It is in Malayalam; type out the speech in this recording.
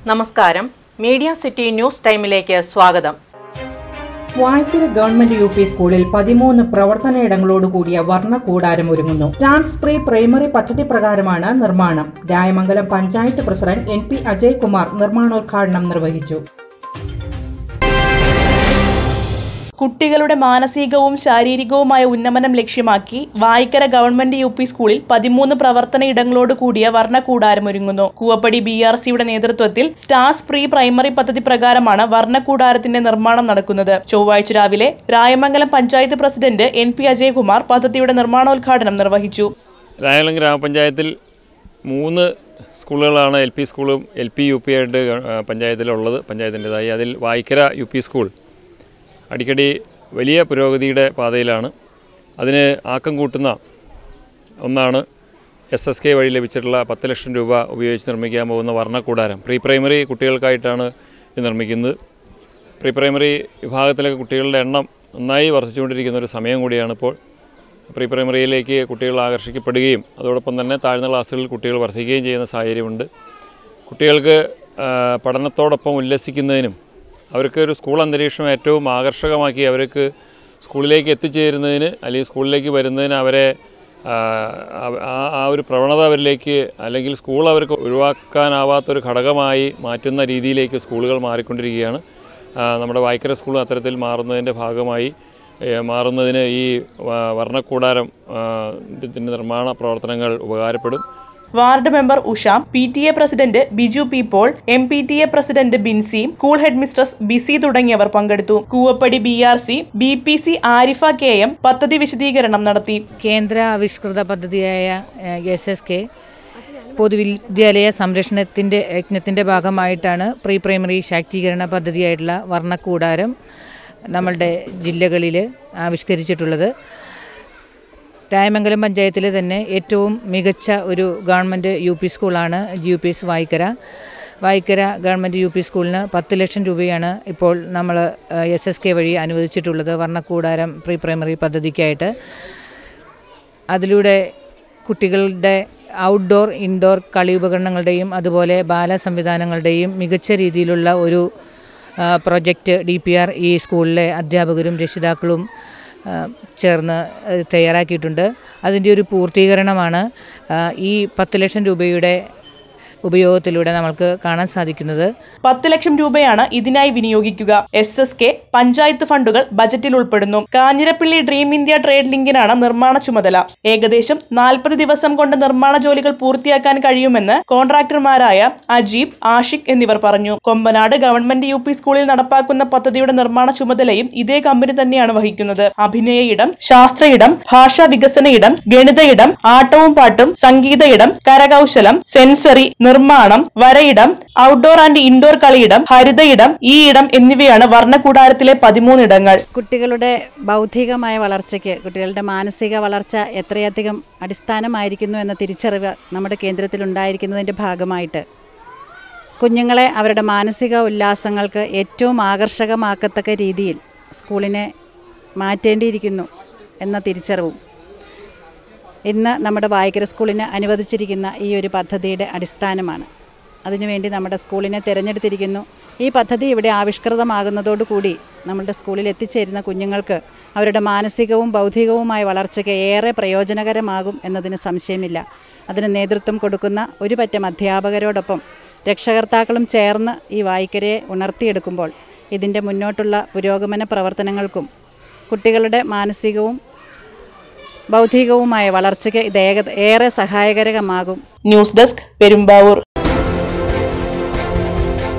നമസ്കാരം മീഡിയ സിറ്റി ന്യൂസ് ടൈമിലേക്ക് സ്വാഗതം വായ്ക്കര ഗവൺമെന്റ് യു പി സ്കൂളിൽ പതിമൂന്ന് പ്രവർത്തനയിടങ്ങളോട് കൂടിയ വർണ്ണ കൂടാരം ഒരുങ്ങുന്നു ഡാൻസ് പ്രീ പ്രൈമറി പദ്ധതി പ്രകാരമാണ് നിർമ്മാണം Rayamangalam panchayat president N P Ajay Kumar നിർമ്മാണോദ്ഘാടനം നിർവഹിച്ചു കുട്ടികളുടെ മാനസികവും ശാരീരികവുമായ ഉന്നമനം ലക്ഷ്യമാക്കി വായിക്കര ഗവൺമെന്റ് യു പി സ്കൂളിൽ പതിമൂന്ന് പ്രവർത്തന ഇടങ്ങളോട് കൂടിയ വർണ്ണക്കൂടാരം ഒരുങ്ങുന്നു കൂവപ്പടി ബി ആർ സിയുടെ നേതൃത്വത്തിൽ സ്റ്റാർസ് പ്രീ പ്രൈമറി പദ്ധതി പ്രകാരമാണ് വർണ്ണക്കൂടാരത്തിന്റെ നിർമ്മാണം നടക്കുന്നത് ചൊവ്വാഴ്ച രാവിലെ Rayamangalam panchayat president N P Ajayakumar പദ്ധതിയുടെ നിർമ്മാണോദ്ഘാടനം നിർവഹിച്ചു രായലം ഗ്രാമപഞ്ചായത്തിൽ മൂന്ന് സ്കൂളുകളാണ് എൽ പി സ്കൂളും എൽ പി യു പി ആയിട്ട് ഗവ- പഞ്ചായത്തിലുള്ളത് പഞ്ചായത്തിൻ്റെതായി അതിൽ വായിക്കര യു പി സ്കൂൾ അടിക്കടി വലിയ പുരോഗതിയുടെ പാതയിലാണ് അതിന് ആക്കം കൂട്ടുന്ന ഒന്നാണ് എസ് എസ് കെ വഴി ലഭിച്ചിട്ടുള്ള പത്ത് ലക്ഷം രൂപ ഉപയോഗിച്ച് നിർമ്മിക്കാൻ പോകുന്ന വർണ്ണക്കൂടാരം പ്രീ പ്രൈമറി കുട്ടികൾക്കായിട്ടാണ് ഇത് നിർമ്മിക്കുന്നത് പ്രീ പ്രൈമറി വിഭാഗത്തിലെ കുട്ടികളുടെ എണ്ണം നന്നായി വർദ്ധിച്ചുകൊണ്ടിരിക്കുന്ന ഒരു സമയം കൂടിയാണ് ഇപ്പോൾ പ്രീ പ്രൈമറിയിലേക്ക് കുട്ടികൾ ആകർഷിക്കപ്പെടുകയും അതോടൊപ്പം തന്നെ താഴ്ന്ന ക്ലാസ്സുകളിൽ കുട്ടികൾ വർദ്ധിക്കുകയും ചെയ്യുന്ന സാഹചര്യമുണ്ട് കുട്ടികൾക്ക് ആ, പഠനത്തോടൊപ്പം ഉല്ലസിക്കുന്നതിനും അവർക്ക് ഒരു സ്കൂൾ അന്തരീക്ഷം ഏറ്റവും ആകർഷകമാക്കി അവർക്ക് സ്കൂളിലേക്ക് എത്തിച്ചേരുന്നതിന് അല്ലെങ്കിൽ സ്കൂളിലേക്ക് വരുന്നതിന് അവരെ ആ, ആ ആ ഒരു പ്രവണത അവരിലേക്ക് അല്ലെങ്കിൽ സ്കൂൾ അവർക്ക് ഒഴിവാക്കാനാവാത്തൊരു ഘടകമായി മാറ്റുന്ന രീതിയിലേക്ക് സ്കൂളുകൾ മാറിക്കൊണ്ടിരിക്കുകയാണ് ആ, നമ്മുടെ വായ്ക്കര സ്കൂൾ അത്തരത്തിൽ മാറുന്നതിൻ്റെ ഭാഗമായി ഏ, മാറുന്നതിന് ഈ വ- വർണ്ണക്കൂടാരം ആ, ഇതിൻ്റെ നിർമ്മാണ പ്രവർത്തനങ്ങൾ ഉപകാരപ്പെടും ward member Usha P T A president Biju P Paul M P T A president Binsy school headmistress Bisy തുടങ്ങിയവർ പങ്കെടുത്തു Koovappady B R C B P C Arifa K M പദ്ധതി വിശദീകരണം നടത്തി കേന്ദ്ര ആവിഷ്കൃത പദ്ധതിയായ എസ് എസ് കെ പൊതുവിദ്യാലയ സംരക്ഷണത്തിൻ്റെ യജ്ഞത്തിൻ്റെ ഭാഗമായിട്ടാണ് പ്രീ പ്രൈമറി ശാക്തീകരണ പദ്ധതിയായിട്ടുള്ള വർണ്ണക്കൂടാരം നമ്മളുടെ ജില്ലകളിൽ ആവിഷ്കരിച്ചിട്ടുള്ളത് രായമംഗലം പഞ്ചായത്തിലെ തന്നെ ഏറ്റവും മികച്ച ഒരു ഗവൺമെൻറ് യു പി സ്കൂളാണ് G U P S Vayikkara Vayikkara government U P സ്കൂളിന് പത്ത് ലക്ഷം രൂപയാണ് ഇപ്പോൾ നമ്മൾ എസ് എസ് കെ വഴി അനുവദിച്ചിട്ടുള്ളത് വർണ്ണക്കൂടാരം പ്രീ പ്രൈമറി പദ്ധതിക്കായിട്ട് അതിലൂടെ കുട്ടികളുടെ ഔട്ട്ഡോർ ഇൻഡോർ കളി ഉപകരണങ്ങളുടെയും അതുപോലെ ബാല സംവിധാനങ്ങളുടെയും മികച്ച രീതിയിലുള്ള ഒരു ആ, പ്രൊജക്റ്റ് ഡി പി ആർ ഈ സ്കൂളിലെ അധ്യാപകരും രക്ഷിതാക്കളും ആ, ചേർന്ന് ആ, തയ്യാറാക്കിയിട്ടുണ്ട് അതിൻ്റെ ഒരു പൂർത്തീകരണമാണ് ആ, ഈ പത്ത് ലക്ഷം രൂപയുടെ ഉപയോഗത്തിലൂടെ നമ്മൾക്ക് കാണാൻ സാധിക്കുന്നത് പത്ത് ലക്ഷം രൂപയാണ് ഇതിനായി വിനിയോഗിക്കുക എസ് എസ് കെ പഞ്ചായത്ത് ഫണ്ടുകൾ ബജറ്റിൽ ഉൾപ്പെടുന്നു കാഞ്ഞിരപ്പള്ളി ഡ്രീം ഇന്ത്യ ട്രേഡ് ലിങ്കിനാണ് നിർമ്മാണ ചുമതല ഏകദേശം നാൽപ്പത് ദിവസം കൊണ്ട് നിർമ്മാണ ജോലികൾ പൂർത്തിയാക്കാൻ കഴിയുമെന്ന് കോൺട്രാക്ടർമാരായ അജീബ് ആഷിഖ് എന്നിവർ പറഞ്ഞു കൊമ്പനാട് ഗവൺമെന്റ് യു പി സ്കൂളിൽ നടപ്പാക്കുന്ന പദ്ധതിയുടെ നിർമ്മാണ ചുമതലയും ഇതേ കമ്പനി തന്നെയാണ് വഹിക്കുന്നത് അഭിനയ ഇടം ശാസ്ത്ര ഇടം ഭാഷാ വികസന ഇടം ഗണിത ഇടം ആട്ടവും പാട്ടും സംഗീത ഇടം കരകൗശലം സെൻസറി നിർമ്മാണം വരയിടം ഔട്ട്ഡോർ ആൻഡ് ഇൻഡോർ കളിയിടം ഹരിത ഇടം ഈ ഇടം എന്നിവയാണ് വർണ്ണകൂടാരത്തിലെ പതിമൂന്ന് ഇടങ്ങൾ കുട്ടികളുടെ ബൗദ്ധികമായ വളർച്ചയ്ക്ക് കുട്ടികളുടെ മാനസിക വളർച്ച എത്രയധികം അടിസ്ഥാനമായിരിക്കുന്നു എന്ന തിരിച്ചറിവ് നമ്മുടെ കേന്ദ്രത്തിൽ ഉണ്ടായിരിക്കുന്നതിൻ്റെ ഭാഗമായിട്ട് കുഞ്ഞുങ്ങളെ അവരുടെ മാനസിക ഉല്ലാസങ്ങൾക്ക് ഏറ്റവും ആകർഷകമാക്കത്തക്ക രീതിയിൽ സ്കൂളിനെ മാറ്റേണ്ടിയിരിക്കുന്നു എന്ന തിരിച്ചറിവും ഇന്ന് നമ്മുടെ വായിക്കര സ്കൂളിന് അനുവദിച്ചിരിക്കുന്ന ഈ ഒരു പദ്ധതിയുടെ അടിസ്ഥാനമാണ് അതിനുവേണ്ടി നമ്മുടെ സ്കൂളിനെ തിരഞ്ഞെടുത്തിരിക്കുന്നു ഈ പദ്ധതി ഇവിടെ ആവിഷ്കൃതമാകുന്നതോടുകൂടി നമ്മുടെ സ്കൂളിൽ എത്തിച്ചേരുന്ന കുഞ്ഞുങ്ങൾക്ക് അവരുടെ മാനസികവും ബൗദ്ധികവുമായ വളർച്ചയ്ക്ക് ഏറെ പ്രയോജനകരമാകും എന്നതിന് സംശയമില്ല അതിന് നേതൃത്വം കൊടുക്കുന്ന ഒരു പറ്റം അധ്യാപകരോടൊപ്പം രക്ഷകർത്താക്കളും ചേർന്ന് ഈ വായിക്കരയെ ഉണർത്തിയെടുക്കുമ്പോൾ ഇതിൻ്റെ മുന്നോട്ടുള്ള പുരോഗമന പ്രവർത്തനങ്ങൾക്കും കുട്ടികളുടെ മാനസികവും ബൗദ്ധികവുമായ വളർച്ചയ്ക്ക് ഇത് ഏക ഏറെ സഹായകരമാകും ന്യൂസ് ഡെസ്ക് പെരുമ്പാവൂർ